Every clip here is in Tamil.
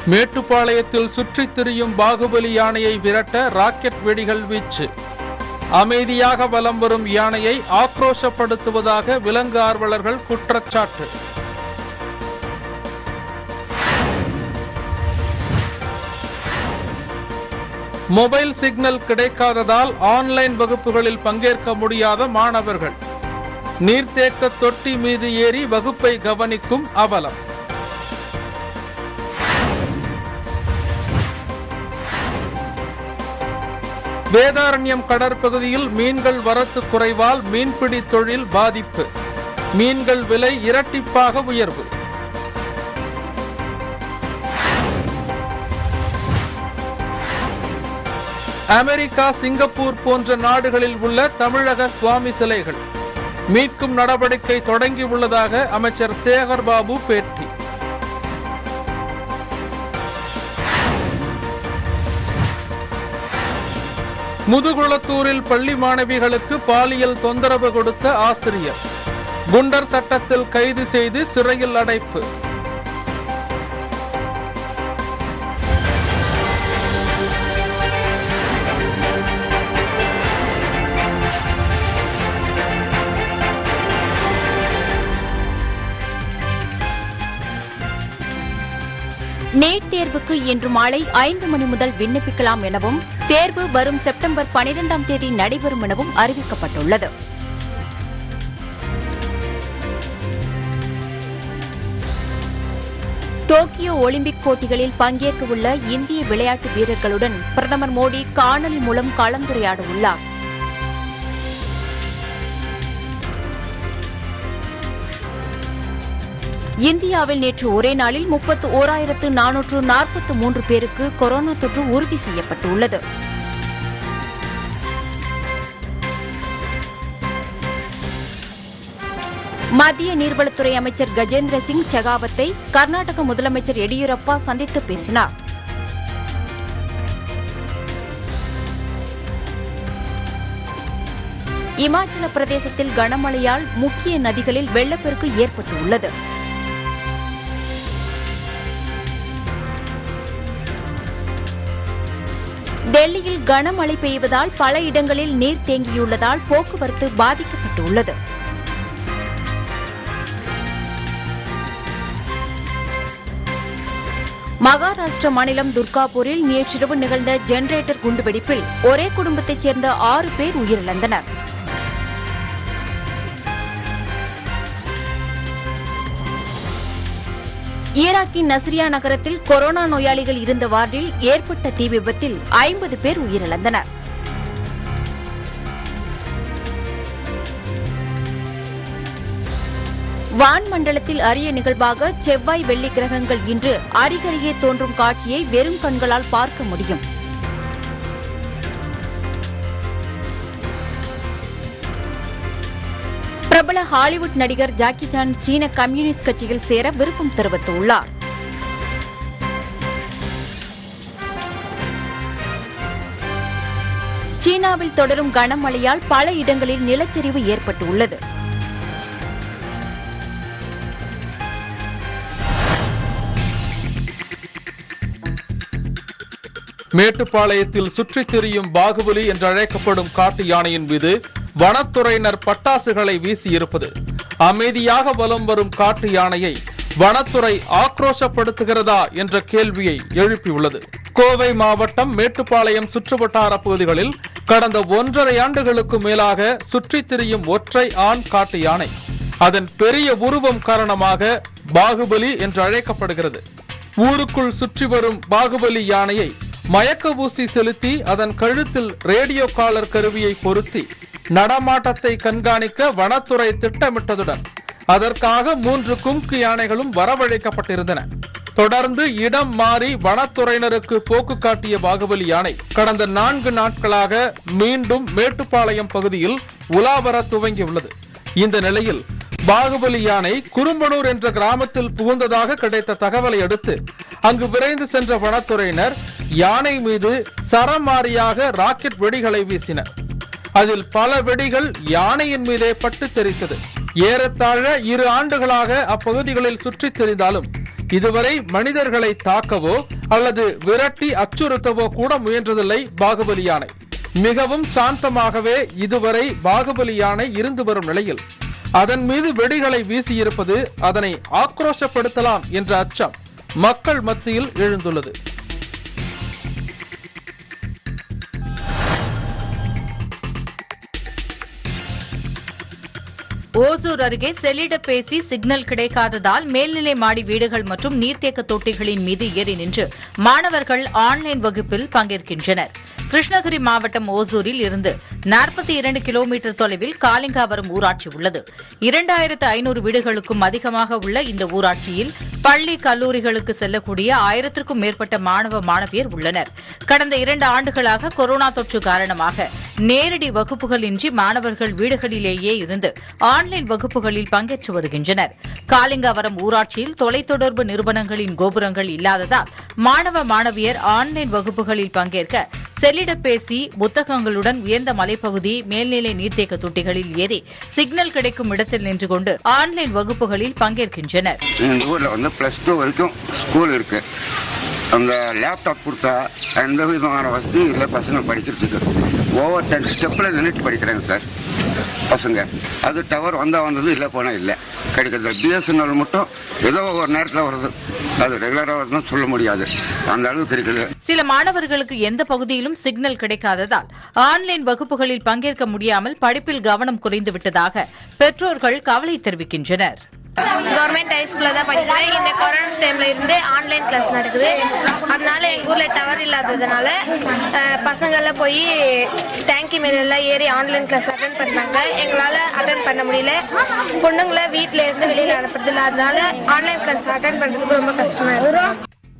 மேட்டுப்பாளையத்தில் சுற்றித் திரியும் பாகுபலி யானையை விரட்ட ராக்கெட் வெடிகள் வீச்சு அமைதியாக வலம் வரும் யானையை ஆக்ரோஷப்படுத்துவதாக விலங்கு ஆர்வலர்கள் குற்றச்சாட்டு மொபைல் சிக்னல் கிடைக்காததால் ஆன்லைன் வகுப்புகளில் பங்கேற்க முடியாத மாணவர்கள் நீர்த்தேக்க தொட்டி மீது ஏறி வகுப்பை கவனிக்கும் அவலம் வேதாரண்யம் கடற்பகுதியில் மீன்கள் வரத்து குறைவால் மீன்பிடி தொழில் பாதிப்பு மீன்கள் விலை இரட்டிப்பாக உயர்வு அமெரிக்கா சிங்கப்பூர் போன்ற நாடுகளில் உள்ள தமிழக சுவாமி சிலைகள் மீட்கும் நடவடிக்கை தொடங்கியுள்ளதாக அமைச்சர் சேகர் பாபு பேட்டி முதுகுளத்தூரில் பள்ளி மாணவிகளுக்கு பாலியல் தொந்தரவு கொடுத்த ஆசிரியர் குண்டர் சட்டத்தில் கைது செய்து சிறையில் அடைப்பு நீட் தேர்வுக்கு இன்று மாலை ஐந்து மணி முதல் விண்ணப்பிக்கலாம் எனவும் தேர்வு வரும் செப்டம்பர் பனிரெண்டாம் தேதி நடைபெறும் எனவும் அறிவிக்கப்பட்டுள்ளது டோக்கியோ ஒலிம்பிக் போட்டிகளில் பங்கேற்க உள்ள இந்திய விளையாட்டு வீரர்களுடன் பிரதமர் மோடி காணொலி மூலம் கலந்துரையாட உள்ளார் இந்தியாவில் நேற்று ஒரே நாளில் முப்பத்து ஓராயிரத்து நானூற்று நாற்பத்து மூன்று பேருக்கு கொரோனா தொற்று உறுதி செய்யப்பட்டுள்ளது மத்திய நீர்வளத்துறை அமைச்சர் கஜேந்திர சிங் செகாவத்தை கர்நாடக முதலமைச்சர் எடியூரப்பா சந்தித்து பேசினார் இமாச்சல பிரதேசத்தில் கனமழையால் முக்கிய நதிகளில் வெள்ளப்பெருக்கு ஏற்பட்டுள்ளது டெல்லியில் கனமழை பெய்வதால் பல இடங்களில் நீர் தேங்கியுள்ளதால் போக்குவரத்து பாதிக்கப்பட்டுள்ளது மகாராஷ்டிர மாநிலம் துர்காபூரில் நேற்றிரவு நிகழ்ந்த ஜெனரேட்டர் குண்டுவெடிப்பில் ஒரே குடும்பத்தைச் சேர்ந்த ஆறு பேர் உயிரிழந்தனர் ஈராக்கின் நஸ்ரியா நகரத்தில் கொரோனா நோயாளிகள் இருந்த வார்டில் ஏற்பட்ட தீ விபத்தில் ஐம்பது பேர் உயிரிழந்தனர் வான்மண்டலத்தில் அரிய நிகழ்வாக செவ்வாய் வெள்ளி கிரகங்கள் இன்று அருகருகே தோன்றும் காட்சியை வெறும் கண்களால் பார்க்க முடியும் பிரபல ஹாலிவுட் நடிகர் ஜாக்கி சான் சீன கம்யூனிஸ்ட் கட்சியில் சேர விருப்பம் தெரிவித்துள்ளார் சீனாவில் தொடரும் கனமழையால் பல இடங்களில் நிலச்சரிவு ஏற்பட்டுள்ளது மேட்டுப்பாளையத்தில் சுற்றித் திரியும் பாகுபலி என்று அழைக்கப்படும் காட்டு யானையின் மீது வனத்துறையினர் பட்டாசுகளை வீசியிருப்பது அமைதியாக வலம் வரும் காட்டு யானையை வனத்துறை ஆக்ரோஷப்படுத்துகிறதா என்ற கேள்வியை எழுப்பியுள்ளது கோவை மாவட்டம் மேட்டுப்பாளையம் சுற்றுவட்டார பகுதிகளில் கடந்த ஒன்றரை ஆண்டுகளுக்கு மேலாக சுற்றித் திரியும் ஒற்றை ஆண் காட்டு யானை அதன் பெரிய உருவம் காரணமாக பாகுபலி என்று அழைக்கப்படுகிறது ஊருக்குள் சுற்றி வரும் பாகுபலி யானையை மயக்க ஊசி செலுத்தி அதன் கழுத்தில் ரேடியோ காலர் கருவியை பொருத்தி நடமாட்டத்தை கண்காணிக்க வனத்துறை திட்டமிட்டதுடன் அதற்காக மூன்று கும்கு யானைகளும் வரவழைக்கப்பட்டிருந்தன தொடர்ந்து இடம் மாறி வனத்துறையினருக்கு போக்கு காட்டிய பாகுபலி யானை கடந்த நான்கு நாட்களாக மீண்டும் மேட்டுப்பாளையம் பகுதியில் உலா வர துவங்கியுள்ளது இந்த நிலையில் பாகுபலி யானை குறும்பனூர் என்ற கிராமத்தில் புகுந்ததாக கிடைத்த தகவலை அடுத்து அங்கு விரைந்து சென்ற வனத்துறையினர் யானை மீது சரமாரியாக ராக்கெட் வெடிகளை வீசினர் அதில் பல வெடிகள் யானையின் மீதே பட்டு தெரித்தது ஏறத்தாழ இரு ஆண்டுகளாக அப்பகுதிகளில் சுற்றித் திரிந்தாலும் இதுவரை மனிதர்களை தாக்கவோ அல்லது விரட்டி அச்சுறுத்தவோ கூட முயன்றதில்லை பாகுபலி யானை மிகவும் சாந்தமாகவே இதுவரை பாகுபலி யானை இருந்து வரும் நிலையில் அதன் மீது வெடிகளை வீசியிருப்பது அதனை ஆக்ரோஷப்படுத்தலாம் என்ற அச்சம் மக்கள் மத்தியில் எழுந்துள்ளது ஓசூர் அருகே செல்லிடப்பேசி சிக்னல் கிடைக்காததால் மேல்நிலை மாடி வீடுகள் மற்றும் நீர்த்தேக்க தொட்டிகளின் மீது ஏறி நின்று மாணவர்கள் ஆன்லைன் வகுப்பில் பங்கேற்கின்றனர் கிருஷ்ணகிரி மாவட்டம் ஓசூரில் இருந்து நாற்பத்தி இரண்டு கிலோமீட்டர் தொலைவில் காலிங்காவரம் ஊராட்சி உள்ளது இரண்டாயிரத்து ஐநூறு வீடுகளுக்கும் அதிகமாக உள்ள இந்த ஊராட்சியில் பள்ளி கல்லூரிகளுக்கு செல்லக்கூடிய ஆயிரத்திற்கும் மேற்பட்ட மாணவ மாணவியர் உள்ளனர் கடந்த இரண்டு ஆண்டுகளாக கொரோனா தொற்று காரணமாக நேரடி வகுப்புகளின்றி மாணவர்கள் வீடுகளிலேயே இருந்து ஆன்லைன் வகுப்புகளில் பங்கேற்று வருகின்றனர் காலிங்காவரம் ஊராட்சியில் தொலைத்தொடர்பு நிறுவனங்களின் கோபுரங்கள் இல்லாததால் மாணவ மாணவியர் ஆன்லைன் வகுப்புகளில் பங்கேற்க செல்லிடப்பேசி புத்தகங்களுடன் உயர்ந்த மலைப்பகுதி மேல்நிலை நீர்த்தேக்க தொட்டிகளில் ஏறி சிக்னல் கிடைக்கும் இடத்தில் நின்று கொண்டு ஆன்லைன் வகுப்புகளில் பங்கேற்கின்றனர் எங்கள் ஊரில் வந்து ப்ளஸ் டூ வரைக்கும் ஸ்கூல் இருக்கு அந்த லேப்டாப் கொடுத்தா எந்த விதமான வசதியும் இல்லை பசங்க படிக்கிறதுக்கு ஓவர் டென் ஸ்டெப்பில் நின்றுட்டு படிக்கிறாங்க சார் பசங்க அது டவர் வந்தால் வந்தது இல்லை போனால் இல்லை கிடைக்கிறது பிஎஸ்என்எல் மட்டும் ஏதோ ஒரு நேரத்தில் வருது அது ரெகுலராக வருதுன்னு சொல்ல முடியாது அந்த அளவுக்கு கிடைக்கல சில மாணவர்களுக்கு எந்த பகுதியிலும் சிக்னல் கிடைக்காததால் ஆன்லைன் வகுப்புகளில் பங்கேற்க முடியாமல் படிப்பில் கவனம் குறைந்து விட்டதாக பெற்றோர்கள் கவலை தெரிவிக்கின்றனர் கவர்மெண்ட் ஹை ஸ்கூல்ல தான் படிக்கிறேன் இந்த கொரோனா டைம்ல இருந்து ஆன்லைன் கிளாஸ் நடக்குது அதனால எங்க ஊர்ல டவர் இல்லாததுனால அஹ், பசங்கெல்லாம் போய் டேங்கி மேல எல்லாம் ஏறி ஆன்லைன் கிளாஸ் அட்டன் பண்ணாங்க எங்களால அட்டன் பண்ண முடியல பொண்ணுங்களை வீட்ல இருந்து வெளியில அனுப்புறது இல்ல அதனால ஆன்லைன் கிளாஸ் அட்டன் பண்றதுக்கு ரொம்ப கஷ்டமா இருக்கு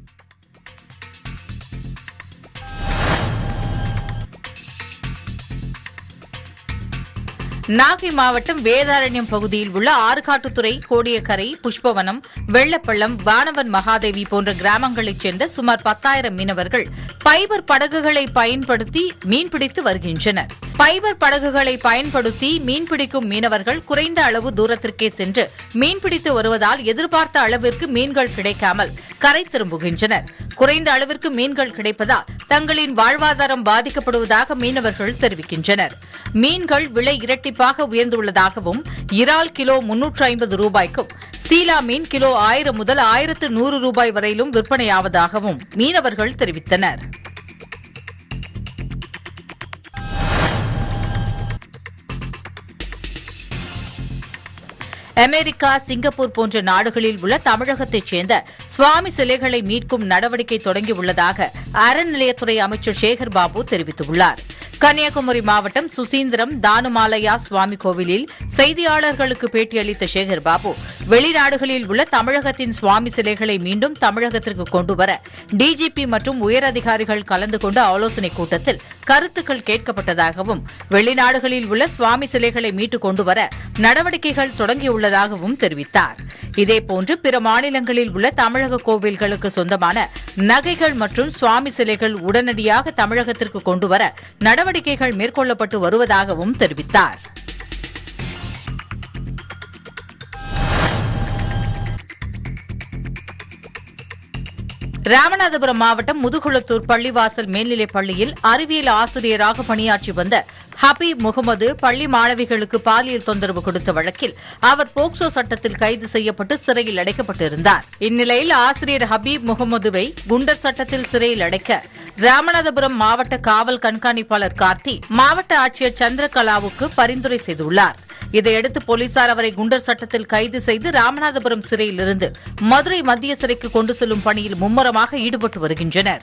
நாகை மாவட்டம் வேதாரண்யம் பகுதியில் உள்ள ஆறுகாட்டுத்துறை கோடியக்கரை புஷ்பவனம் வெள்ளப்பள்ளம் வானவன் மகாதேவி போன்ற கிராமங்களைச் சேர்ந்த சுமார் பத்தாயிரம் மீனவர்கள் பைபர் படகுகளை பயன்படுத்தி மீன்பிடித்து வருகின்றனர் பைபர் படகுகளை பயன்படுத்தி மீன்பிடிக்கும் மீனவர்கள் குறைந்த அளவு தூரத்திற்கே சென்று மீன்பிடித்து வருவதால் எதிர்பார்த்த அளவிற்கு மீன்கள் கிடைக்காமல் கரை திரும்புகின்றனர் குறைந்த அளவிற்கு மீன்கள் கிடைப்பதால் தங்களின் வாழ்வாதாரம் பாதிக்கப்படுவதாக மீனவர்கள் தெரிவிக்கின்றனர் மீன்கள் விலை இரட்டிப்பாக உயர்ந்துள்ளதாகவும் இறால் கிலோ முன்னூற்று ஐம்பது ரூபாய்க்கும் சீலா மீன் கிலோ ஆயிரம் முதல் ஆயிரத்து நூறு ரூபாய் வரையிலும் விற்பனையாவதாகவும் மீனவர்கள் தெரிவித்தனர் அமெரிக்கா சிங்கப்பூர் போன்ற நாடுகளில் உள்ள தமிழகத்தைச் சேர்ந்த சுவாமி சிலைகளை மீட்கும் நடவடிக்கை தொடங்கியுள்ளதாக அறநிலையத்துறை அமைச்சர் சேகர் பாபு தெரிவித்துள்ளார் கன்னியாகுமரி மாவட்டம் சுசீந்திரம் தானுமாலயா சுவாமி கோவிலில் செய்தியாளர்களுக்கு பேட்டியளித்த சேகர் பாபு வெளிநாடுகளில் உள்ள தமிழகத்தின் சுவாமி சிலைகளை மீண்டும் தமிழகத்திற்கு கொண்டுவர டிஜிபி மற்றும் உயரதிகாரிகள் கலந்து கொண்ட ஆலோசனைக் கூட்டத்தில் கருத்துக்கள் கேட்கப்பட்டதாகவும் வெளிநாடுகளில் உள்ள சுவாமி சிலைகளை மீட்டுக் கொண்டுவர நடவடிக்கைகள் தொடங்கியுள்ளதாகவும் தெரிவித்தார் இதேபோன்று பிற மாநிலங்களில் உள்ள தமிழக கோவில்களுக்கு சொந்தமான நகைகள் மற்றும் சுவாமி சிலைகள் உடனடியாக தமிழகத்திற்கு கொண்டுவர நடவடிக்கைகள் மேற்கொள்ளப்பட்டு வருவதாகவும் தெரிவித்தார் ராமநாதபுரம் மாவட்டம் முதுகுளத்தூர் பள்ளிவாசல் மேல்நிலைப் பள்ளியில் அறிவியல் ஆசிரியராக பணியாற்றி வந்த ஹபீப் முகமது பள்ளி மாணவிகளுக்கு பாலியல் தொந்தரவு கொடுத்த வழக்கில் அவர் போக்சோ சட்டத்தில் கைது செய்யப்பட்டு சிறையில் அடைக்கப்பட்டிருந்தார் இந்நிலையில் ஆசிரியர் ஹபீப் முகமதுவை குண்டர் சட்டத்தில் சிறையில் அடைக்க ராமநாதபுரம் மாவட்ட காவல் கண்காணிப்பாளர் கார்த்தி மாவட்ட ஆட்சியர் சந்திரகலாவுக்கு பரிந்துரை செய்துள்ளார் இதையடுத்து போலீசார் அவரை குண்டர் சட்டத்தில் கைது செய்து ராமநாதபுரம் சிறையிலிருந்து மதுரை மத்திய சிறைக்கு கொண்டு செல்லும் பணியில் மும்முரமாக ஈடுபட்டு வருகின்றனர்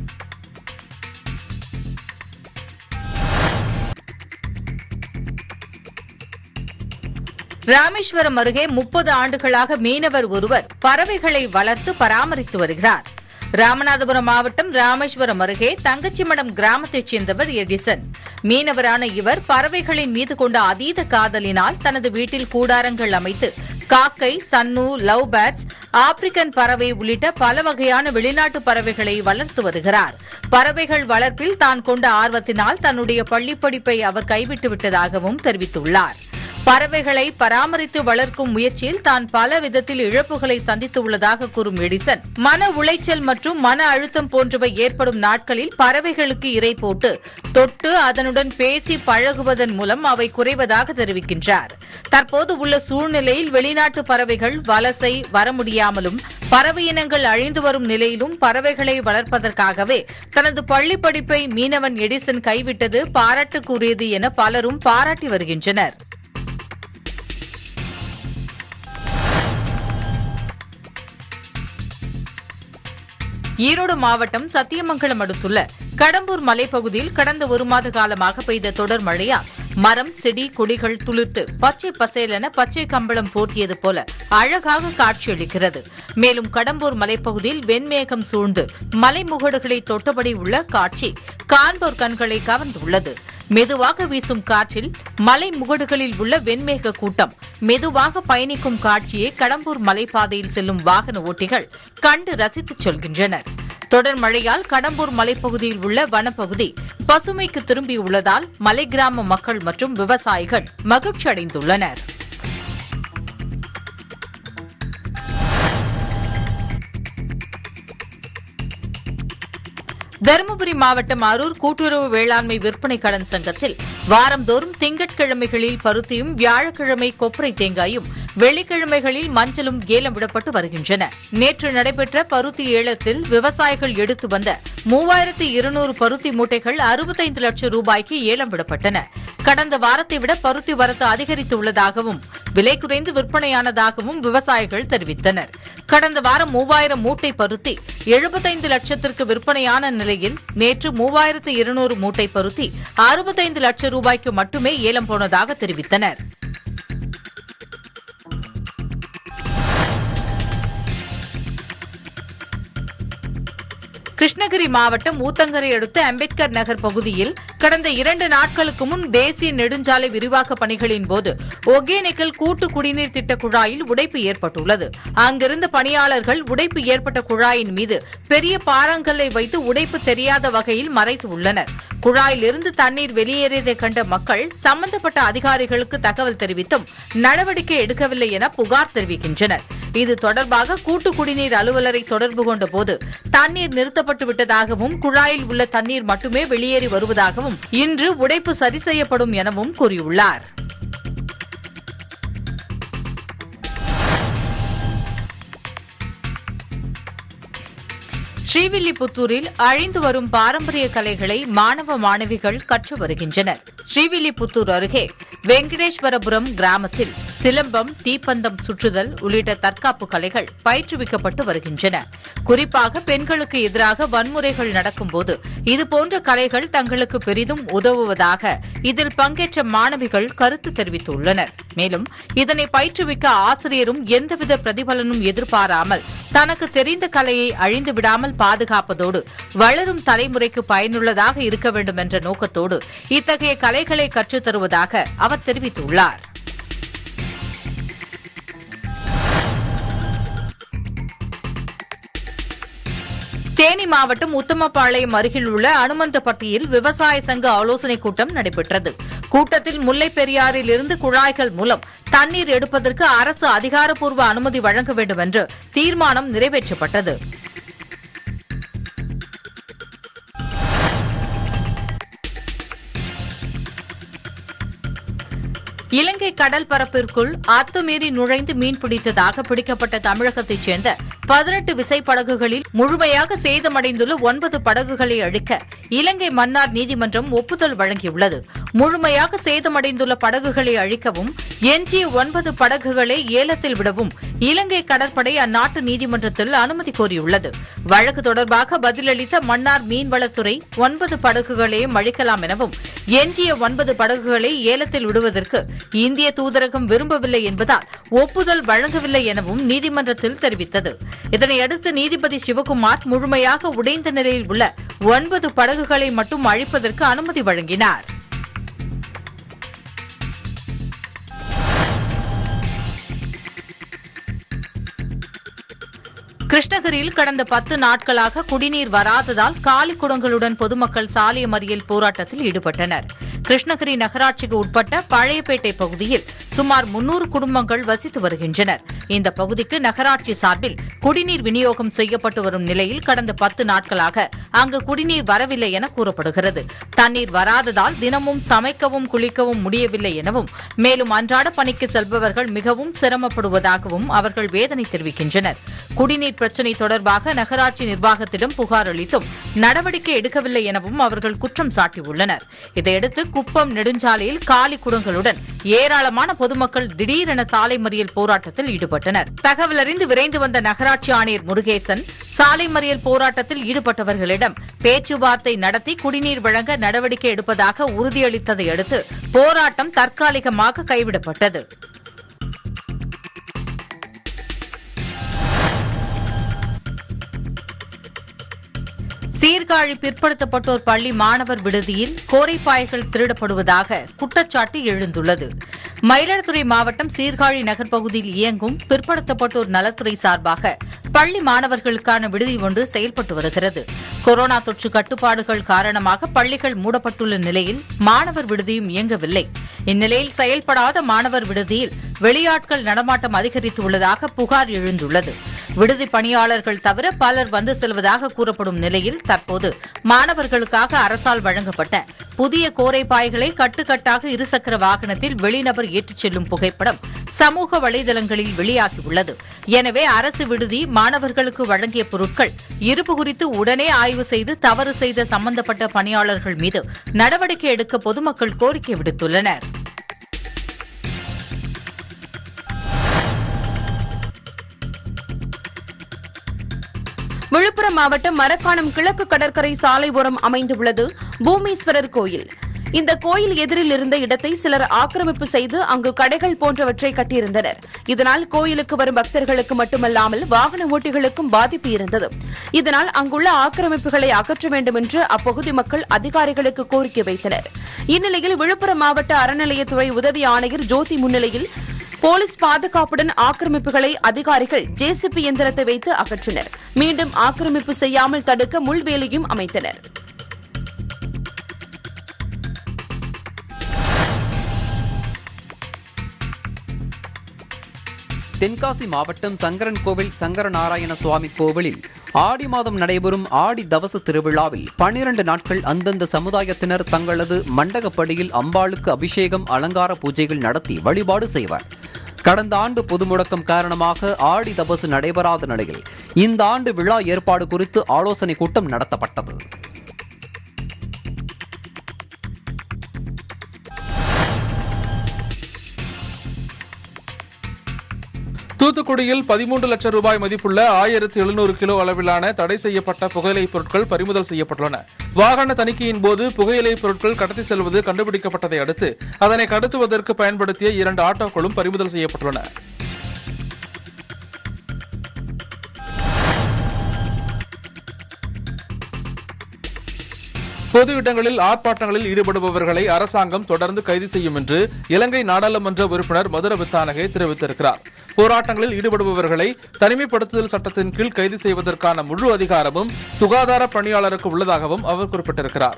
ராமேஸ்வரம் அருகே முப்பது ஆண்டுகளாக மீனவர் ஒருவர் பறவைகளை வளர்த்து பராமரித்து வருகிறார் ராமநாதபுரம் மாவட்டம் ராமேஸ்வரம் அருகே தங்கச்சிமடம் கிராமத்தைச் சேர்ந்தவர் எடிசன் மீனவரான இவர் பறவைகளின் மீது கொண்ட அதீத காதலினால் தனது வீட்டில் கூடாரங்கள் அமைத்து காக்கை சன்னு லவ் பேர்ட்ஸ் ஆப்பிரிக்கன் பறவை உள்ளிட்ட பல வகையான வெளிநாட்டு பறவைகளை வளர்த்து வருகிறார் பறவைகள் வளர்ப்பில் தான் கொண்ட ஆர்வத்தினால் தன்னுடைய பள்ளிப் படிப்பை அவர் கைவிட்டு விட்டதாகவும் தெரிவித்துள்ளார் பறவைகளை பராமரித்து வளர்க்கும் முயற்சியில் தான் பல விதத்தில் இழப்புகளை சந்தித்துள்ளதாக கூறும் எடிசன் மன உளைச்சல் மற்றும் மன அழுத்தம் போன்றவை ஏற்படும் நாட்களில் பறவைகளுக்கு இறை போட்டு தொட்டு அதனுடன் பேசி பழகுவதன் மூலம் அவை குறைவதாக தெரிவிக்கின்றார் தற்போது உள்ள சூழ்நிலையில் வெளிநாட்டு பறவைகள் வலசை வர முடியாமலும் பறவை இனங்கள் அழிந்து வரும் நிலையிலும் பறவைகளை வளர்ப்பதற்காகவே தனது பள்ளி படிப்பை மீனவன் எடிசன் கைவிட்டது பாராட்டுக்குரியது என பலரும் பாராட்டி வருகின்றனர் ஈரோடு மாவட்டம் சத்தியமங்கலம் அடுத்துள்ள கடம்பூர் மலைப்பகுதியில் கடந்த ஒரு மாத காலமாக பெய்த தொடர் மழையால் மரம் செடி கொடிகள் துளிர்த்து பச்சை பசேலென பச்சை கம்பளம் போர்த்தியது போல அழகாக காட்சியளிக்கிறது மேலும் கடம்பூர் மலைப்பகுதியில் வெண்மேகம் சூழ்ந்து மலைமுகடுகளை தொட்டபடி உள்ள காட்சி காண்போர் கண்களை கவர்ந்துள்ளது மெதுவாக வீசும் காற்றில் மலை முகடுகளில் உள்ள வெண்மேக கூட்டம் மெதுவாக பயணிக்கும் காட்சியை கடம்பூர் மலைப்பாதையில் செல்லும் வாகன ஓட்டிகள் கண்டு ரசித்துச் செல்கின்றனர் தொடர் மழையால் கடம்பூர் மலைப்பகுதியில் உள்ள வனப்பகுதி பசுமைக்கு திரும்பியுள்ளதால் மலை கிராம மக்கள் மற்றும் விவசாயிகள் மகிழ்ச்சி அடைந்துள்ளனர் தருமபுரி மாவட்டம் அரூர் கூட்டுறவு வேளாண்மை விற்பனை கடன் சங்கத்தில் வாரந்தோறும் திங்கட்கிழமைகளில் பருத்தியும் வியாழக்கிழமை கொப்பரை தேங்காயும் வெள்ளிக்கிழமைகளில் மஞ்சளும் ஏலம் விடப்பட்டு வருகின்றன நேற்று நடைபெற்ற பருத்தி ஏலத்தில் விவசாயிகள் எடுத்து வந்த மூவாயிரத்து இருநூறு பருத்தி மூட்டைகள் அறுபத்தைந்து லட்சம் ரூபாய்க்கு ஏலம் விடப்பட்டன கடந்த வாரத்தை விட பருத்தி வரத்து அதிகரித்துள்ளதாகவும் விலை குறைந்து விற்பனையானதாகவும் விவசாயிகள் தெரிவித்தனர் கடந்த வாரம் மூவாயிரம் மூட்டை பருத்தி எழுபத்தைந்து லட்சத்திற்கு விற்பனையான நிலையில் நேற்று மூவாயிரத்து இருநூறு மூட்டை பருத்தி அறுபத்தைந்து லட்சம் ரூபாய்க்கு மட்டுமே ஏலம் போனதாக தெரிவித்தனர் கிருஷ்ணகிரி மாவட்டம் ஊத்தங்கரை அடுத்த அம்பேத்கர் நகர் பகுதியில் கடந்த இரண்டு நாட்களுக்கு முன் தேசிய நெடுஞ்சாலை விரிவாக்க பணிகளின் போது ஒகேனக்கல் கூட்டு குடிநீர் திட்ட குழாயில் உடைப்பு ஏற்பட்டுள்ளது அங்கிருந்த பணியாளர்கள் உடைப்பு ஏற்பட்ட குழாயின் மீது பெரிய பாறாங்கல்லை வைத்து உடைப்பு தெரியாத வகையில் மறைத்து உள்ளனர் குழாயிலிருந்து தண்ணீர் வெளியேறியதை கண்ட மக்கள் சம்பந்தப்பட்ட அதிகாரிகளுக்கு தகவல் தெரிவித்தும் நடவடிக்கை எடுக்கவில்லை என புகார் தெரிவிக்கின்றனர் இது தொடர்பாக கூட்டு குடிநீர் அலுவலரை தொடர்பு கொண்ட போது தண்ணீர் நிறுத்தப்பட்டு விட்டதாகவும் குழாயில் உள்ள தண்ணீர் மட்டுமே வெளியேறி வருவதாகவும் இன்று உடைப்பு சரி செய்யப்படும் எனவும் கூறியுள்ளார் ஸ்ரீவில்லிபுத்தூரில் அழிந்து வரும் பாரம்பரிய கலைகளை மாணவ மாணவிகள் கற்று வருகின்றனர் ஸ்ரீவில்லிபுத்தூர் அருகே வெங்கடேஸ்வரபுரம் கிராமத்தில் சிலம்பம் தீப்பந்தம் சுற்றுதல் உள்ளிட்ட தற்காப்பு கலைகள் பயிற்றுவிக்கப்பட்டு வருகின்றன குறிப்பாக பெண்களுக்கு எதிராக வன்முறைகள் நடக்கும்போது இதுபோன்ற கலைகள் தங்களுக்கு பெரிதும் உதவுவதாக இதில் பங்கேற்ற மாணவிகள் கருத்து தெரிவித்துள்ளனர் மேலும் இதனை பயிற்றுவிக்க ஆசிரியரும் எந்தவித பிரதிபலனும் எதிர்பாராமல் தனக்கு தெரிந்த கலையை அழிந்து விடாமல் பாதுகாப்பதோடு வளரும் தலைமுறைக்கு பயனுள்ளதாக இருக்க வேண்டும் என்ற நோக்கத்தோடு இத்தகைய கலைகளை கற்றுத் தருவதாக அவர் தெரிவித்துள்ளார் தேனி மாவட்டம் உத்தமபாளையம் அருகில் உள்ள அனுமந்தப்பட்டியில் விவசாய சங்க ஆலோசனைக் கூட்டம் நடைபெற்றது கூட்டத்தில் முல்லைப் பெரியாறில் இருந்து குழாய்கள் மூலம் தண்ணீர் எடுப்பதற்கு அரசு அதிகாரப்பூர்வ அனுமதி வழங்க வேண்டும் என்று தீர்மானம் நிறைவேற்றப்பட்டது இலங்கை கடல் பரப்பிற்குள் அத்துமீறி நுழைந்து மீன் பிடித்ததாக பிடிக்கப்பட்ட தமிழகத்தைச் சேர்ந்த பதினெட்டு விசைப்படகுகளில் முழுமையாக சேதமடைந்துள்ள ஒன்பது படகுகளை அழிக்க இலங்கை மன்னார் நீதிமன்றம் ஒப்புதல் வழங்கியுள்ளது முழுமையாக சேதமடைந்துள்ள படகுகளை அழிக்கவும் எஞ்சிய ஒன்பது படகுகளை ஏலத்தில் விடவும் இலங்கை கடற்படை அந்நாட்டு நீதிமன்றத்தில் அனுமதி கோரியுள்ளது வழக்கு தொடர்பாக பதிலளித்த மன்னார் மீன்வளத்துறை ஒன்பது படகுகளையும் அழிக்கலாம் எனவும் எஞ்சிய ஒன்பது படகுகளை ஏலத்தில் விடுவதற்கு இந்திய தூதரகம் விரும்பவில்லை என்பதால் ஒப்புதல் வழங்கவில்லை எனவும் நீதிமன்றத்தில் தெரிவித்தது இதனையடுத்து நீதிபதி சிவகுமார் முழுமையாக உடைந்த நிலையில் உள்ள ஒன்பது படகுகளை மட்டும் அழிப்பதற்கு அனுமதி வழங்கினார் கிருஷ்ணகிரியில் கடந்த பத்து நாட்களாக குடிநீர் வராததால் காலி குடங்களுடன் பொதுமக்கள் சாலை மறியல் போராட்டத்தில் ஈடுபட்டனர் கிருஷ்ணகிரி நகராட்சிக்கு உட்பட்ட பழையப்பேட்டை பகுதியில் சுமார் முன்னூறு குடும்பங்கள் வசித்து வருகின்றனர் இந்த பகுதிக்கு நகராட்சி சார்பில் குடிநீர் விநியோகம் செய்யப்பட்டு வரும் நிலையில் கடந்த பத்து நாட்களாக அங்கு குடிநீர் வரவில்லை என கூறப்படுகிறது தண்ணீர் வராததால் தினமும் சமைக்கவும் குளிக்கவும் முடியவில்லை எனவும் மேலும் அன்றாட பணிக்கு செல்பவர்கள் மிகவும் சிரமப்படுவதாகவும் அவர்கள் வேதனை தெரிவிக்கின்றனர் குடிநீர் பிரச்சினை தொடர்பாக நகராட்சி நிர்வாகத்திடம் புகார் அளித்தும் நடவடிக்கை எடுக்கவில்லை எனவும் அவர்கள் குற்றம் சாட்டியுள்ளனர் இதையடுத்து குப்பம் நெடுஞ்சாலையில் காலி குடங்களுடன் ஏராளமான பொதுமக்கள் திடீரென சாலை மறியல் போராட்டத்தில் ஈடுபட்டனர் தகவல் அறிந்து விரைந்து வந்த நகராட்சி ஆணையர் முருகேசன் சாலை மறியல் போராட்டத்தில் ஈடுபட்டவர்களிடம் பேச்சுவார்த்தை நடத்தி குடிநீர் வழங்க நடவடிக்கை எடுப்பதாக உறுதியளித்ததை அடுத்து போராட்டம் தற்காலிகமாக கைவிடப்பட்டது சீர்காழி பிற்படுத்தப்பட்டோர் பள்ளி மாணவர் விடுதியில் கோரைப்பாய்கள் திருடப்படுவதாக குற்றச்சாட்டு எழுந்துள்ளது மயிலாடுதுறை மாவட்டம் சீர்காழி நகர் பகுதியில் இயங்கும் பிற்படுத்தப்பட்டோர் நலத்துறை சார்பாக பள்ளி மாணவர்களுக்கான விடுதி ஒன்று செயல்பட்டு வருகிறது கொரோனா தொற்று கட்டுப்பாடுகள் காரணமாக பள்ளிகள் மூடப்பட்டுள்ள நிலையில் மாணவர் விடுதியும் இயங்கவில்லை இந்நிலையில் செயல்படாத மாணவர் விடுதியில் வெளியாட்கள் நடமாட்டம் அதிகரித்துள்ளதாக புகார் எழுந்துள்ளது விடுதி பணியாளர்கள் தவிர பலர் வந்து செல்வதாக கூறப்படும் நிலையில் தற்போது மாணவர்களுக்காக அரசால் வழங்கப்பட்ட புதிய கோரைப்பாய்களை கட்டுக்கட்டாக இருசக்கர வாகனத்தில் வெளிநபர் ஏற்றிச் செல்லும் புகைப்படம் சமூக வலைதளங்களில் வெளியாகியுள்ளது எனவே அரசு விடுதி மாணவர்களுக்கு வழங்கிய பொருட்கள் இருப்பு குறித்து உடனே ஆய்வு செய்து தவறு செய்த சம்பந்தப்பட்ட பணியாளர்கள் மீது நடவடிக்கை எடுக்க பொதுமக்கள் கோரிக்கை விடுத்துள்ளனர் விழுப்புரம் மாவட்டம் மரக்காணம் கிழக்கு கடற்கரை சாலை ஓரம் அமைந்துள்ளது பூமீஸ்வரர் கோயில் இந்த கோயில் எதிரில் இருந்த இடத்தை சிலர் ஆக்கிரமிப்பு செய்து அங்கு கடைகள் போன்றவற்றை கட்டியிருந்தனர் இதனால் கோயிலுக்கு வரும் பக்தர்களுக்கு மட்டுமல்லாமல் வாகன ஓட்டிகளுக்கும் பாதிப்பு இருந்தது இதனால் அங்குள்ள ஆக்கிரமிப்புகளை அகற்ற வேண்டும் என்று அப்பகுதி மக்கள் அதிகாரிகளுக்கு கோரிக்கை வைத்தனர் இந்நிலையில் விழுப்புரம் மாவட்ட அறநிலையத்துறை உதவி ஆணையர் ஜோதி முன்னிலையில் போலீஸ் பாதுகாப்புடன் ஆக்கிரமிப்புகளை அதிகாரிகள் ஜேசிபி எந்திரத்தை வைத்து அகற்றினர் மீண்டும் ஆக்கிரமிப்பு செய்யாமல் தடுக்க முள்வேலியும் அமைத்தனர் தென்காசி மாவட்டம் சங்கரன் கோவில் சங்கரநாராயண சுவாமி கோவிலில் ஆடி மாதம் நடைபெறும் ஆடி தவச திருவிழாவில் பனிரண்டு நாட்கள் அந்தந்த சமுதாயத்தினர் தங்களது மண்டகப்படியில் அம்பாளுக்கு அபிஷேகம் அலங்கார பூஜைகள் நடத்தி வழிபாடு செய்வர் கடந்த ஆண்டு பொது முடக்கம் காரணமாக ஆடி தபசு நடைபெறாத நிலையில் இந்த ஆண்டு விழா ஏற்பாடு குறித்து ஆலோசனை கூட்டம் நடத்தப்பட்டது தூத்துக்குடியில் பதிமூன்று லட்சம் ரூபாய் மதிப்புள்ள ஆயிரத்து எழுநூறு கிலோ அளவிலான தடை செய்யப்பட்ட புகையிலை பொருட்கள் பறிமுதல் செய்யப்பட்டுள்ளன வாகன தணிக்கையின் போது புகையிலை பொருட்கள் கடத்தி செல்வது கண்டுபிடிக்கப்பட்டதை அடுத்து அதனை கடத்துவதற்கு பயன்படுத்திய இரண்டு ஆட்டோக்களும் பறிமுதல் செய்யப்பட்டுள்ளன பொது இடங்களில் ஆர்ப்பாட்டங்களில் ஈடுபடுபவர்களை அரசாங்கம் தொடர்ந்து கைது செய்யும் என்று இலங்கை நாடாளுமன்ற உறுப்பினர் மதுர வித்தானகே தெரிவித்திருக்கிறார் போராட்டங்களில் ஈடுபடுபவர்களை தனிமைப்படுத்துதல் சட்டத்தின் கீழ் கைது செய்வதற்கான முழு அதிகாரமும் சுகாதார பணியாளருக்கு உள்ளதாகவும் அவர் குறிப்பிட்டிருக்கிறார்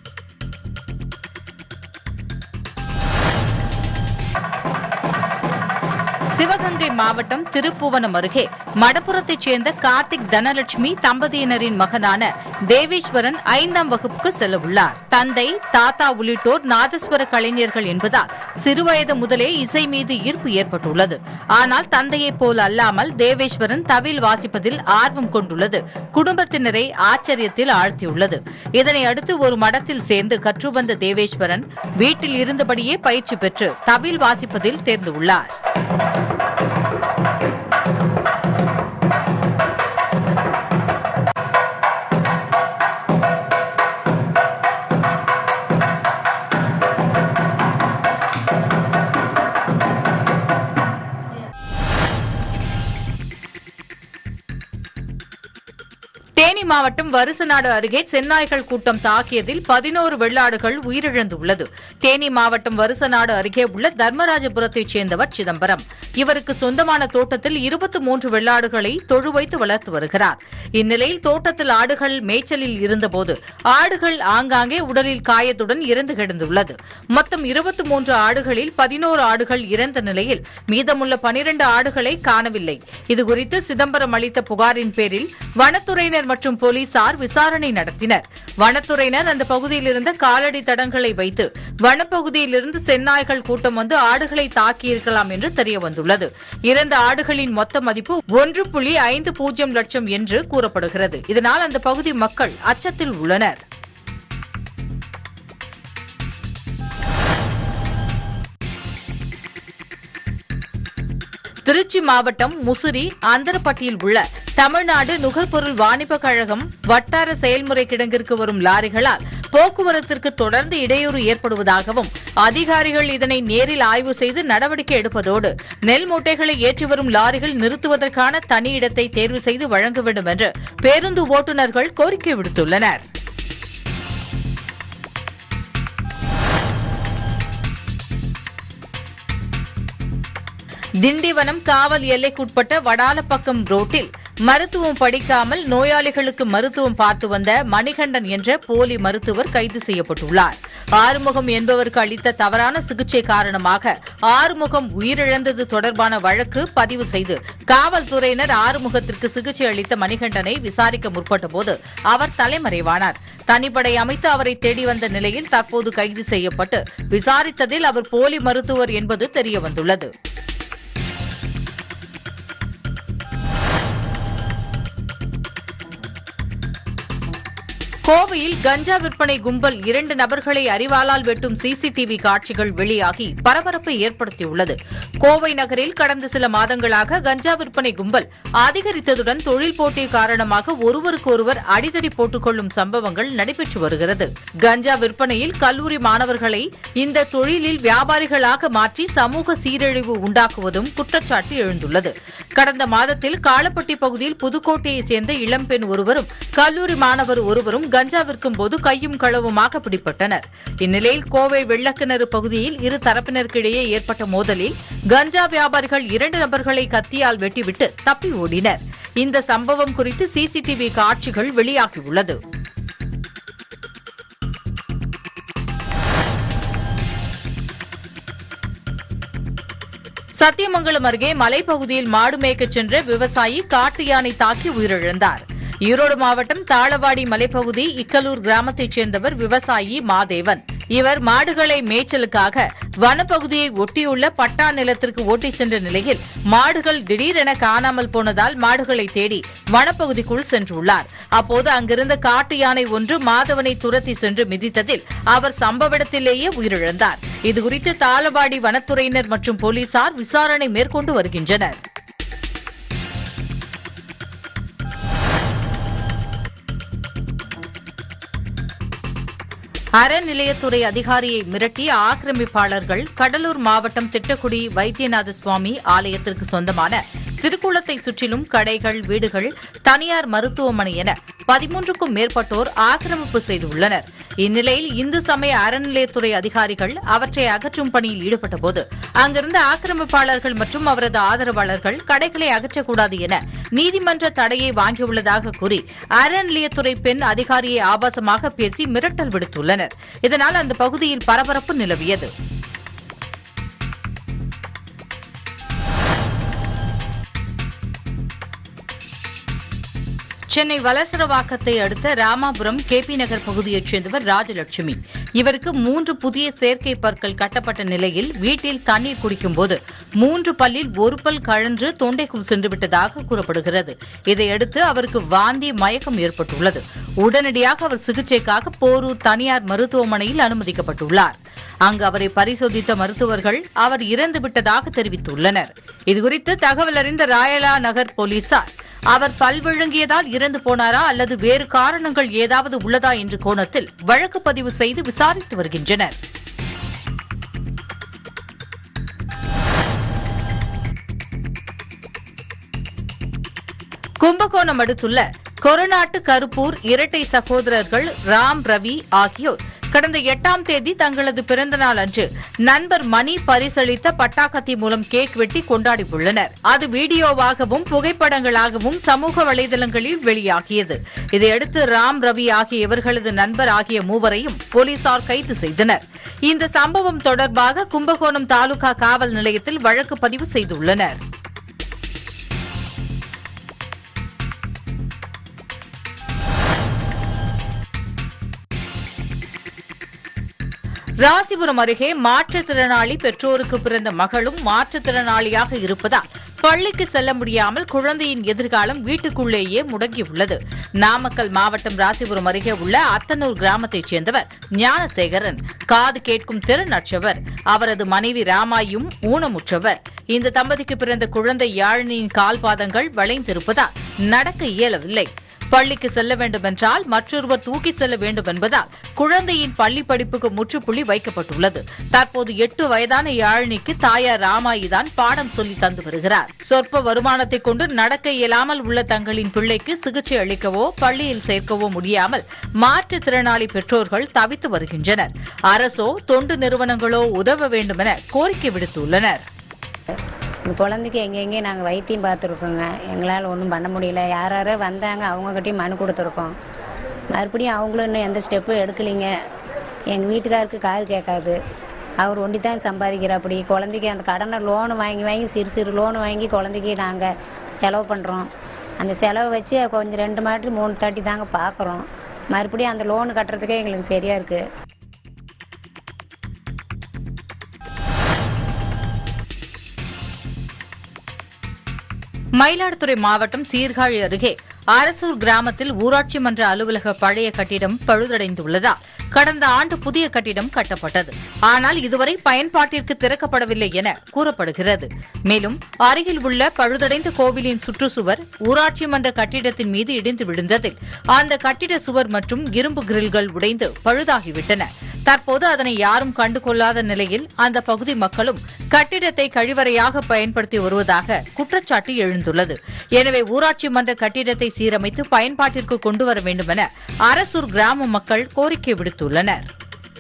சிவகங்கை மாவட்டம் திருப்புவனம் அருகே மடப்புறத்தைச் சேர்ந்த கார்த்திக் தனலட்சுமி தம்பதியினரின் மகனான தேவேஸ்வரன் ஐந்தாம் வகுப்புக்கு செல்ல உள்ளார் தந்தை தாத்தா உள்ளிட்டோர் நாதஸ்வர கலைஞர்கள் என்பதால் சிறுவயது முதலே இசை மீது ஈர்ப்பு ஏற்பட்டுள்ளது ஆனால் தந்தையைப் போல் அல்லாமல் தேவேஸ்வரன் தவில் வாசிப்பதில் ஆர்வம் கொண்டுள்ளது குடும்பத்தினரை ஆச்சரியத்தில் ஆழ்த்தியுள்ளது இதனை அடுத்து ஒரு மடத்தில் சேர்ந்து கற்றுவந்த தேவேஸ்வரன் வீட்டில் இருந்தபடியே பயிற்சி பெற்று தவில் வாசிப்பதில் தேர்ந்துள்ளார் தேனி மாவட்டம் வருசநாடு அருகே செந்நாய்கள் கூட்டம் தாக்கியதில் பதினோரு வெள்ளாடுகள் உயிரிழந்துள்ளது தேனி மாவட்டம் வருசநாடு அருகே உள்ள தர்மராஜபுரத்தைச் சேர்ந்தவர் சிதம்பரம் இவருக்கு சொந்தமான தோட்டத்தில் இருபத்தி மூன்று வெள்ளாடுகளை தொழு வைத்து வளர்த்து வருகிறார் இந்நிலையில் தோட்டத்தில் ஆடுகள் மேய்ச்சலில் இருந்தபோது ஆடுகள் ஆங்காங்கே உடலில் காயத்துடன் இறந்து கிடந்துள்ளது மொத்தம் இருபத்தி மூன்று ஆடுகளில் பதினோரு ஆடுகள் இறந்த நிலையில் மீதமுள்ள பனிரண்டு ஆடுகளை காணவில்லை இதுகுறித்து சிதம்பரம் அளித்த புகாரின் பேரில் வனத்துறையினர் மற்றும் போலீசார் விசாரணை நடத்தினர் வனத்துறையினர் அந்த பகுதியில் இருந்த காலடி தடங்களை வைத்து வனப்பகுதியிலிருந்து செந்நாய்கள் கூட்டம் வந்து ஆடுகளை தாக்கியிருக்கலாம் என்று தெரியவந்துள்ளது இறந்த ஆடுகளின் மொத்த மதிப்பு ஒன்று புள்ளி ஐந்து பூஜ்ஜியம் லட்சம் என்று கூறப்படுகிறது இதனால் அந்த பகுதி மக்கள் அச்சத்தில் உள்ளனர் திருச்சி மாவட்டம் முசிறி அந்தரப்பட்டியில் உள்ள தமிழ்நாடு நுகர்பொருள் வாணிப கழகம் வட்டார செயல்முறை கிடங்கிற்கு வரும் லாரிகளால் போக்குவரத்திற்கு தொடர்ந்து இடையூறு ஏற்படுவதாகவும் அதிகாரிகள் இதனை நேரில் ஆய்வு செய்து நடவடிக்கை எடுப்பதோடு நெல் மூட்டைகளை ஏற்றி வரும் லாரிகள் நிறுத்துவதற்கான தனி இடத்தை தேர்வு செய்து வழங்க வேண்டும் என்று பேருந்து ஓட்டுநர்கள் கோரிக்கை விடுத்துள்ளனர் திண்டிவனம் காவல் எல்லைக்குட்பட்ட வடாலப்பக்கம் ரோட்டில் மருத்துவம் படிக்காமல் நோயாளிகளுக்கு மருத்துவம் பார்த்து வந்த மணிகண்டன் என்ற போலி மருத்துவர் கைது செய்யப்பட்டுள்ளார் ஆறுமுகம் என்பவருக்கு அளித்த தவறான சிகிச்சை காரணமாக ஆறுமுகம் உயிரிழந்தது தொடர்பான வழக்கு பதிவு செய்து காவல்துறையினர் ஆறுமுகத்திற்கு சிகிச்சை அளித்த மணிகண்டனை விசாரிக்க முற்பட்டபோது அவர் தலைமறைவானார் தனிப்படை அமைத்து அவரை தேடி வந்த நிலையில் தற்போது கைது செய்யப்பட்டு விசாரித்ததில் அவர் போலி மருத்துவர் என்பது தெரியவந்துள்ளது கோவையில் கஞ்சா விற்பனை கும்பல் இரண்டு நபர்களை அறிவாளால் வெட்டும் சிசிடிவி காட்சிகள் வெளியாகி பரபரப்பை ஏற்படுத்தியுள்ளது கோவை நகரில் கடந்த சில மாதங்களாக கஞ்சா விற்பனை கும்பல் அதிகரித்ததுடன் தொழில் போட்டி காரணமாக ஒருவருக்கொருவர் அடிதடி போட்டுக்கொள்ளும் சம்பவங்கள் நடைபெற்று வருகிறது கஞ்சா விற்பனையில் கல்லூரி மாணவர்களை இந்த தொழிலில் வியாபாரிகளாக மாற்றி சமூக சீரழிவு உண்டாக்குவதும் குற்றச்சாட்டு எழுந்துள்ளது கடந்த மாதத்தில் காலப்பட்டி பகுதியில் புதுக்கோட்டையைச் சேர்ந்த இளம்பெண் ஒருவரும் கல்லூரி மாணவர் ஒருவரும் கஞ்சா விற்கும் போது கையும் களவுமாக பிடிபட்டனர் இந்நிலையில் கோவை வெள்ளக்கிணறு பகுதியில் இரு தரப்பினருக்கிடையே ஏற்பட்ட மோதலில் கஞ்சா வியாபாரிகள் இரண்டு நபர்களை கத்தியால் வெட்டிவிட்டு தப்பி ஓடினர் இந்த சம்பவம் குறித்து சிசிடிவி காட்சிகள் வெளியாகியுள்ளது சத்தியமங்கலம் அருகே மலைப்பகுதியில் மாடு மேய்க்கச் சென்ற விவசாயி காட்டு யானை தாக்கி உயிரிழந்தார் ஈரோடு மாவட்டம் தாளவாடி மலைப்பகுதி இக்கலூர் கிராமத்தைச் சேர்ந்தவர் விவசாயி மாதேவன் இவர் மாடுகளை மேய்ச்சலுக்காக வனப்பகுதியை ஒட்டியுள்ள பட்டா நிலத்திற்கு ஓட்டிச் சென்ற நிலையில் மாடுகள் திடீரென காணாமல் போனதால் மாடுகளை தேடி வனப்பகுதிக்குள் சென்றுள்ளார் அப்போது அங்கிருந்த காட்டு யானை ஒன்று மாதவனை துரத்தி சென்று மிதித்ததில் அவர் சம்பவ இடத்திலேயே உயிரிழந்தார் இதுகுறித்து தாளவாடி வனத்துறையினர் மற்றும் போலீசார் விசாரணை மேற்கொண்டு வருகின்றனர் அறநிலையத்துறை அதிகாரியை மிரட்டிய ஆக்கிரமிப்பாளர்கள் கடலூர் மாவட்டம் திட்டக்குடி வைத்தியநாத சுவாமி ஆலயத்திற்கு சொந்தமான திருக்குளத்தை சுற்றிலும் கடைகள் வீடுகள் தனியார் மருத்துவமனை என பதிமூன்றுக்கும் மேற்பட்டோர் ஆக்கிரமிப்பு செய்துள்ளனர் இந்நிலையில் இந்து சமய அறநிலையத்துறை அதிகாரிகள் அவற்றை அகற்றும் பணியில் ஈடுபட்டபோது அங்கிருந்த ஆக்கிரமிப்பாளர்கள் மற்றும் அவரது ஆதரவாளர்கள் கடைகளை அகற்றக்கூடாது என நீதிமன்ற தடையை வாங்கியுள்ளதாக கூறி அறநிலையத்துறை பெண் அதிகாரியை ஆபாசமாக பேசி மிரட்டல் விடுத்துள்ளனர் இதனால் அந்த பகுதியில் பரபரப்பு நிலவியது சென்னை வலசரவாக்கத்தை அடுத்த ராமாபுரம் கேபி நகர் பகுதியைச் சேர்ந்தவர் ராஜலட்சுமி இவருக்கு மூன்று புதிய செயற்கை பற்கள் கட்டப்பட்ட நிலையில் வீட்டில் தண்ணீர் குடிக்கும்போது மூன்று பல்லில் ஒரு பல் கழன்று தொண்டைக்குள் சென்றுவிட்டதாக கூறப்படுகிறது இதையடுத்து அவருக்கு வாந்தி மயக்கம் ஏற்பட்டுள்ளது உடனடியாக அவர் சிகிச்சைக்காக போரூர் தனியார் மருத்துவமனையில் அனுமதிக்கப்பட்டுள்ளார் அங்கு அவரை பரிசோதித்த மருத்துவர்கள் அவர் இறந்துவிட்டதாக தெரிவித்துள்ளனர் இதுகுறித்து தகவல் அறிந்த ராயலா நகர் போலீசார் அவர் பல் விழுங்கியதால் இறந்து போனாரா அல்லது வேறு காரணங்கள் ஏதாவது உள்ளதா என்ற கோணத்தில் வழக்கு பதிவு செய்து விசாரித்து வருகின்றனர் கும்பகோணம் அடுத்துள்ள கொரநாட்டு கருப்பூர் இரட்டை சகோதரர்கள் ராம் ரவி ஆகியோர் கடந்த எட்டாம் தேதி தங்களது பிறந்தநாள் அன்று நண்பர் மணி பரிசளித்த பட்டாக்கத்தி மூலம் கேக் வெட்டி கொண்டாடியுள்ளனர் அது வீடியோவாகவும் புகைப்படங்களாகவும் சமூக வலைதளங்களில் வெளியாகியது இதையடுத்து ராம் ரவி ஆகிய இவர்களது நண்பர் ஆகிய மூவரையும் போலீசார் கைது செய்தனர் இந்த சம்பவம் தொடர்பாக கும்பகோணம் தாலுகா காவல் நிலையத்தில் வழக்கு பதிவு செய்துள்ளனர் ராசிபுரம் அருகே மாற்றுத்திறனாளி பெற்றோருக்கு பிறந்த மகளும் மாற்றுத்திறனாளியாக இருப்பதால் பள்ளிக்கு செல்ல முடியாமல் குழந்தையின் எதிர்காலம் வீட்டுக்குள்ளேயே முடங்கியுள்ளது நாமக்கல் மாவட்டம் ராசிபுரம் அருகே உள்ள அத்தனூர் கிராமத்தைச் சேர்ந்தவர் ஞானசேகரன் காது கேட்கும் திறனற்றவர் அவரது மனைவி ராமாயும் ஊனமுற்றவர் இந்த தம்பதிக்கு பிறந்த குழந்தை யாழினியின் கால்பாதங்கள் வளைந்திருப்பதால் நடக்க இயலவில்லை பள்ளிக்கு செல்ல வேண்டுமென்றால் மற்றொருவர் தூக்கி செல்ல வேண்டும் என்பதால் குழந்தையின் பள்ளி படிப்புக்கு முற்றுப்புள்ளி வைக்கப்பட்டுள்ளது தற்போது எட்டு வயதான யாழினிக்கு தாயார் ராமாயிதான் பாடம் சொல்லி தந்து வருகிறார் சொற்ப வருமானத்தை கொண்டு நடக்க இயலாமல் உள்ள தங்களின் பிள்ளைக்கு சிகிச்சை அளிக்கவோ பள்ளியில் சேர்க்கவோ முடியாமல் மாற்றுத்திறனாளி பெற்றோர்கள் தவித்து வருகின்றனர் அரசோ தொண்டு நிறுவனங்களோ உதவ வேண்டுமென கோரிக்கை விடுத்துள்ளனர் இந்த குழந்தைக்கு எங்கெங்கே நாங்கள் வைத்தியம் பார்த்துருக்கோங்க எங்களால் ஒன்றும் பண்ண முடியல யார் யாரோ வந்தாங்க அவங்கக்கிட்டையும் மனு கொடுத்துருக்கோம் மறுபடியும் அவங்களும் இன்னும் எந்த ஸ்டெப்பும் எடுக்கலைங்க எங்கள் வீட்டுக்காருக்கு காது கேட்காது அவர் ஒண்டி தான் சம்பாதிக்கிறாப்படி குழந்தைக்கு அந்த கடனை லோனு வாங்கி வாங்கி சிறு சிறு லோனு வாங்கி குழந்தைக்கு நாங்கள் செலவு பண்ணுறோம் அந்த செலவை வச்சு கொஞ்சம் ரெண்டு மாட்டி மூணு தாட்டி தாங்க பார்க்குறோம் மறுபடியும் அந்த லோனு கட்டுறதுக்கே எங்களுக்கு சரியாக இருக்குது மயிலாடுதுறை மாவட்டம் சீர்காழி அருகே அரசூர் கிராமத்தில் ஊராட்சி மன்ற அலுவலக பழைய கட்டிடம் பழுதடைந்துள்ளதால் கடந்த ஆண்டு புதிய கட்டிடம் கட்டப்பட்டது ஆனால் இதுவரை பயன்பாட்டிற்கு திறக்கப்படவில்லை என கூறப்படுகிறது மேலும் அருகில் உள்ள பழுதடைந்த கோவிலின் சுற்றுச்சுவர் ஊராட்சி மன்ற கட்டிடத்தின் மீது இடிந்து விழுந்ததில் அந்த கட்டிட சுவர் மற்றும் இரும்பு கிரில்கள் உடைந்து பழுதாகிவிட்டன தற்போது அதனை யாரும் கண்டுகொள்ளாத நிலையில் அந்த பகுதி மக்களும் கட்டிடத்தை கழிவறையாக பயன்படுத்தி வருவதாக குற்றச்சாட்டு எழுந்துள்ளது எனவே ஊராட்சி மன்ற கட்டிடத்தை சீரமைத்து பயன்பாட்டிற்கு கொண்டு வர வேண்டுமென அரசூர் கிராம மக்கள் கோரிக்கை விடுத்துள்ளனர்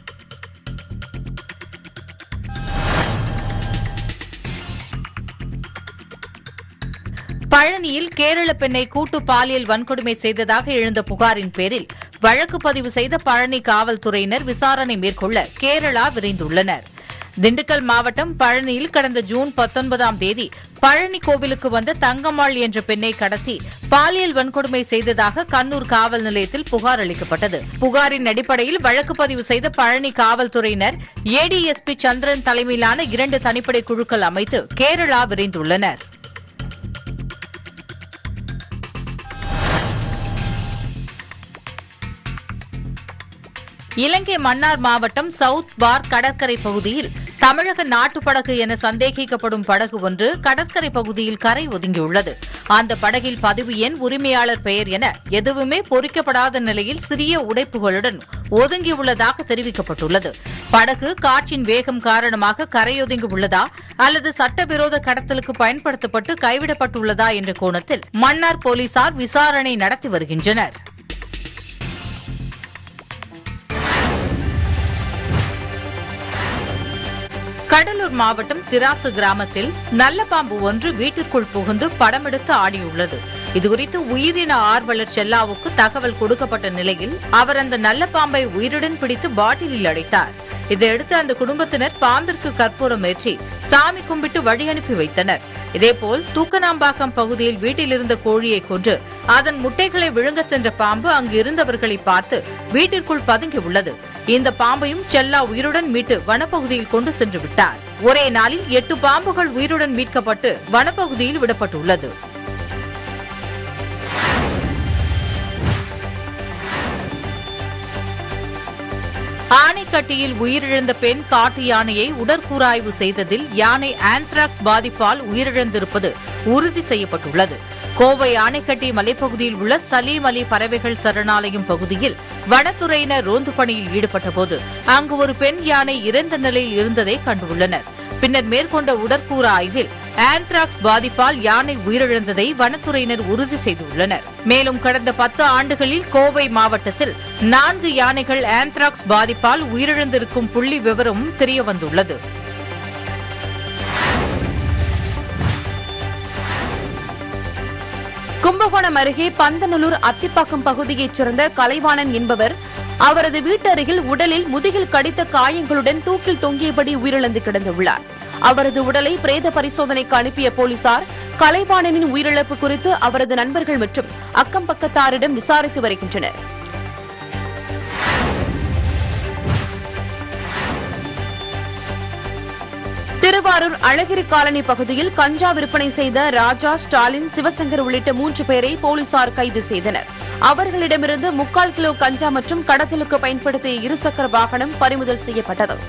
பழனியில் கேரள பெண்ணை கூட்டு பாலியல் வன்கொடுமை செய்ததாக எழுந்த புகாரின் பேரில் வழக்கு பதிவு செய்த பழனி காவல்துறையினர் விசாரணை மேற்கொள்ள கேரளா விரைந்துள்ளனர் திண்டுக்கல் மாவட்டம் பழனியில் கடந்த ஜூன் பத்தொன்பதாம் தேதி பழனி கோவிலுக்கு வந்த தங்கம்மாள் என்ற பெண்ணை கடத்தி பாலியல் வன்கொடுமை செய்ததாக கண்ணூர் காவல் நிலையத்தில் புகார் அளிக்கப்பட்டது புகாரின் அடிப்படையில் வழக்கு பதிவு செய்த பழனி காவல்துறையினர் ஏடிஎஸ்பி சந்திரன் தலைமையிலான இரண்டு தனிப்படை குழுக்கள் அமைத்து கேரளா விரைந்துள்ளனர் இலங்கை மன்னார் மாவட்டம் சவுத் பார் கடற்கரை பகுதியில் தமிழக நாட்டுப்படகு என சந்தேகிக்கப்படும் படகு ஒன்று கடற்கரை பகுதியில் கரை ஒதுங்கியுள்ளது அந்த படகில் பதிவு எண் உரிமையாளர் பெயர் என எதுவுமே பொறிக்கப்படாத நிலையில் சிறிய உடைப்புகளுடன் ஒதுங்கியுள்ளதாக தெரிவிக்கப்பட்டுள்ளது படகு காற்றின் வேகம் காரணமாக கரையொதுங்கி உள்ளதா அல்லது சட்டவிரோத கடத்தலுக்கு பயன்படுத்தப்பட்டு கைவிடப்பட்டுள்ளதா என்ற கோணத்தில் மன்னார் போலீசார் விசாரணை நடத்தி வருகின்றனர் கடலூர் மாவட்டம் திராசு கிராமத்தில் நல்ல பாம்பு ஒன்று வீட்டிற்குள் புகுந்து படமெடுத்து ஆடியுள்ளது இதுகுறித்து உயிரின ஆர்வலர் செல்லாவுக்கு தகவல் கொடுக்கப்பட்ட நிலையில் அவர் அந்த நல்ல பாம்பை உயிருடன் பிடித்து பாட்டிலில் அடைத்தார் இதையடுத்து அந்த குடும்பத்தினர் பாம்பிற்கு கற்பூரம் ஏற்றி சாமி கும்பிட்டு வழி அனுப்பி வைத்தனர் இதேபோல் தூக்கநாம்பாக்கம் பகுதியில் வீட்டில் இருந்த கோழியை கொன்று அதன் முட்டைகளை விழுங்க சென்ற பாம்பு அங்கு இருந்தவர்களை பார்த்து வீட்டிற்குள் பதுங்கி உள்ளது இந்த பாம்பையும் செல்லா உயிருடன் மீட்டு வனப்பகுதியில் கொண்டு சென்று விட்டார் ஒரே நாளில் எட்டு பாம்புகள் உயிருடன் மீட்கப்பட்டு வனப்பகுதியில் விடப்பட்டுள்ளது ஆனைக்கட்டியில் உயிரிழந்த பெண் காட்டு யானையை உடற்கூராய்வு செய்ததில் யானை ஆந்த்ராக்ஸ் பாதிப்பால் உயிரிழந்திருப்பது உறுதி செய்யப்பட்டுள்ளது கோவை ஆனைக்கட்டி மலைப்பகுதியில் உள்ள சலீம் அலி பறவைகள் சரணாலயம் பகுதியில் வனத்துறையினர் ரோந்து பணியில் ஈடுபட்டபோது அங்கு ஒரு பெண் யானை இறந்த நிலையில் இருந்ததை கண்டுள்ளனர் பின்னர் மேற்கொண்ட உடற்கூறு ஆய்வில் ஆந்த்ராக்ஸ் பாதிப்பால் யானை உயிரிழந்ததை வனத்துறையினர் உறுதி செய்துள்ளனர் மேலும் கடந்த பத்து ஆண்டுகளில் கோவை மாவட்டத்தில் நான்கு யானைகள் ஆந்த்ராக்ஸ் பாதிப்பால் உயிரிழந்திருக்கும் புள்ளி விவரம் தெரியவந்துள்ளது கும்பகோணம் அருகே பந்தநல்லூர் அத்திப்பாக்கம் பகுதியைச் சேர்ந்த கலைவாணன் என்பவர் அவரது வீட்டருகில் உடலில் முதுகில் கடித்த காயங்களுடன் தூக்கில் தொங்கியபடி உயிரிழந்து கிடந்துள்ளார் அவரது உடலை பிரேத பரிசோதனைக்கு அனுப்பிய போலீசார் கலைவாணனின் உயிரிழப்பு குறித்து அவரது நண்பர்கள் மற்றும் அக்கம் பக்கத்தாரிடம் விசாரித்து வருகின்றனர் திருவாரூர் அழகிரி காலனி பகுதியில் கஞ்சா விற்பனை செய்த ராஜா ஸ்டாலின் சிவசங்கர் உள்ளிட்ட மூன்று பேரை போலீசார் கைது செய்தனர் அவர்களிடமிருந்து முக்கால் கிலோ கஞ்சா மற்றும் கடத்தலுக்கு பயன்படுத்திய இருசக்கர வாகனம் பறிமுதல் செய்யப்பட்டது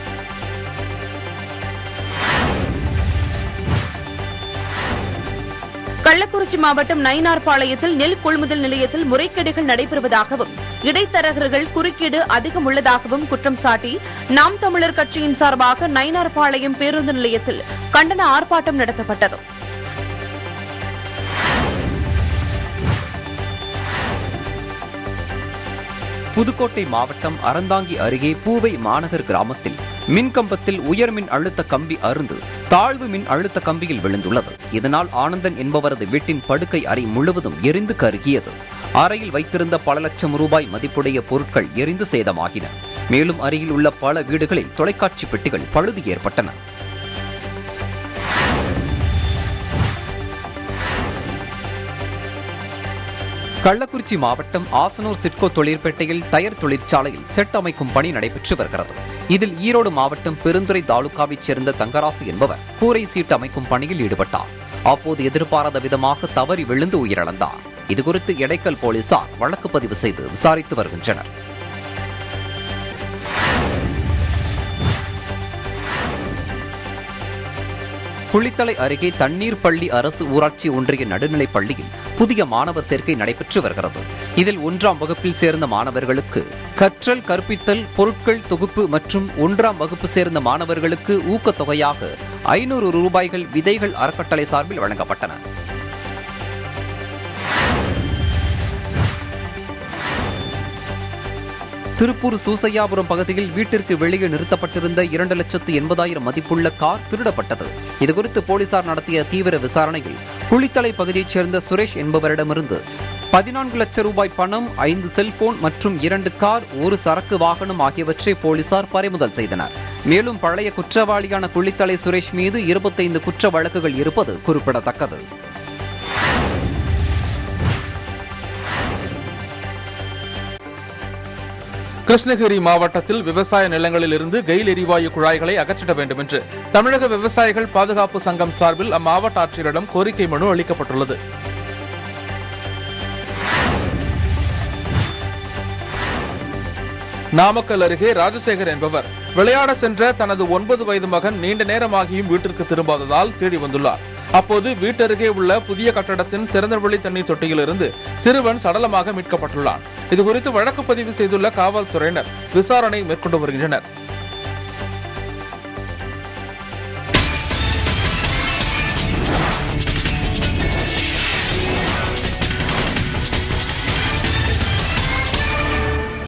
கள்ளக்குறிச்சி மாவட்டம் நயினார்பாளையத்தில் நெல் கொள்முதல் நிலையத்தில் முறைகேடுகள் நடைபெறுவதாகவும் இடைத்தரகர்கள் குறுக்கீடு அதிகம் உள்ளதாகவும் குற்றம் சாட்டி நாம் தமிழர் கட்சியின் சார்பாக நயினார்பாளையம் பேருந்து நிலையத்தில் கண்டன ஆர்ப்பாட்டம் நடத்தப்பட்டது புதுக்கோட்டை மாவட்டம் அறந்தாங்கி அருகே பூவை மாநகர் கிராமத்தில் மின்கம்பத்தில் உயர் மின் அழுத்த கம்பி அருந்து தாழ்வு மின் அழுத்த கம்பியில் விழுந்துள்ளது இதனால் ஆனந்தன் என்பவரது வீட்டின் படுக்கை அறை முழுவதும் எரிந்து கருகியது அறையில் வைத்திருந்த பல லட்சம் ரூபாய் மதிப்புடைய பொருட்கள் எரிந்து சேதமாகின மேலும் அருகில் உள்ள பல வீடுகளில் தொலைக்காட்சி பெட்டிகள் பழுது ஏற்பட்டன கள்ளக்குறிச்சி மாவட்டம் ஆசனூர் சிட்கோ தொழிற்பேட்டையில் டயர் தொழிற்சாலையில் செட் அமைக்கும் பணி நடைபெற்று வருகிறது இதில் ஈரோடு மாவட்டம் பெருந்துறை தாலுகாவைச் சேர்ந்த தங்கராசு என்பவர் கூரை சீட்டு அமைக்கும் பணியில் ஈடுபட்டார் அப்போது எதிர்பாராத விதமாக தவறி விழுந்து உயிரிழந்தார் இதுகுறித்து எடைக்கல் போலீசார் வழக்கு பதிவு செய்து விசாரித்து வருகின்றனர் குளித்தலை அருகே தண்ணீர் பள்ளி அரசு ஊராட்சி ஒன்றிய நடுநிலைப் பள்ளியில் புதிய மாணவர் சேர்க்கை நடைபெற்று வருகிறது இதில் ஒன்றாம் வகுப்பில் சேர்ந்த மாணவர்களுக்கு கற்றல் கற்பித்தல் பொருட்கள் தொகுப்பு மற்றும் ஒன்றாம் வகுப்பு சேர்ந்த மாணவர்களுக்கு ஊக்கத்தொகையாக ஐநூறு ரூபாய்கள் விதைகள் அறக்கட்டளை சார்பில் வழங்கப்பட்டன திருப்பூர் சூசையாபுரம் பகுதியில் வீட்டிற்கு வெளியே நிறுத்தப்பட்டிருந்த இரண்டு லட்சத்து எண்பதாயிரம் மதிப்புள்ள கார் திருடப்பட்டது இதுகுறித்து போலீசார் நடத்திய தீவிர விசாரணையில் குளித்தலை பகுதியைச் சேர்ந்த சுரேஷ் என்பவரிடமிருந்து பதினான்கு லட்சம் ரூபாய் பணம் ஐந்து செல்போன் மற்றும் இரண்டு கார் ஒரு சரக்கு வாகனம் ஆகியவற்றை போலீசார் பறிமுதல் செய்தனர் மேலும் பழைய குற்றவாளியான குளித்தலை சுரேஷ் மீது இருபத்தைந்து குற்ற வழக்குகள் இருப்பது குறிப்பிடத்தக்கது கிருஷ்ணகிரி மாவட்டத்தில் விவசாய நிலங்களில் இருந்து கெயில் எரிவாயு குழாய்களை அகற்றிட வேண்டும் என்று தமிழக விவசாயிகள் பாதுகாப்பு சங்கம் சார்பில் அம்மாவட்ட ஆட்சியரிடம் கோரிக்கை மனு அளிக்கப்பட்டுள்ளது நாமக்கல் அருகே ராஜசேகர் என்பவர் விளையாட சென்ற தனது ஒன்பது வயது மகன் நீண்ட நேரமாகியும் வீட்டிற்கு திரும்பாததால் தேடி வந்துள்ளார் அப்போது வீட்டருகே உள்ள புதிய கட்டடத்தின் திறந்தவெளி தண்ணீர் தொட்டியிலிருந்து சிறுவன் சடலமாக மீட்கப்பட்டுள்ளான் இதுகுறித்து வழக்கு பதிவு செய்துள்ள காவல்துறையினர் விசாரணை மேற்கொண்டு வருகின்றனர்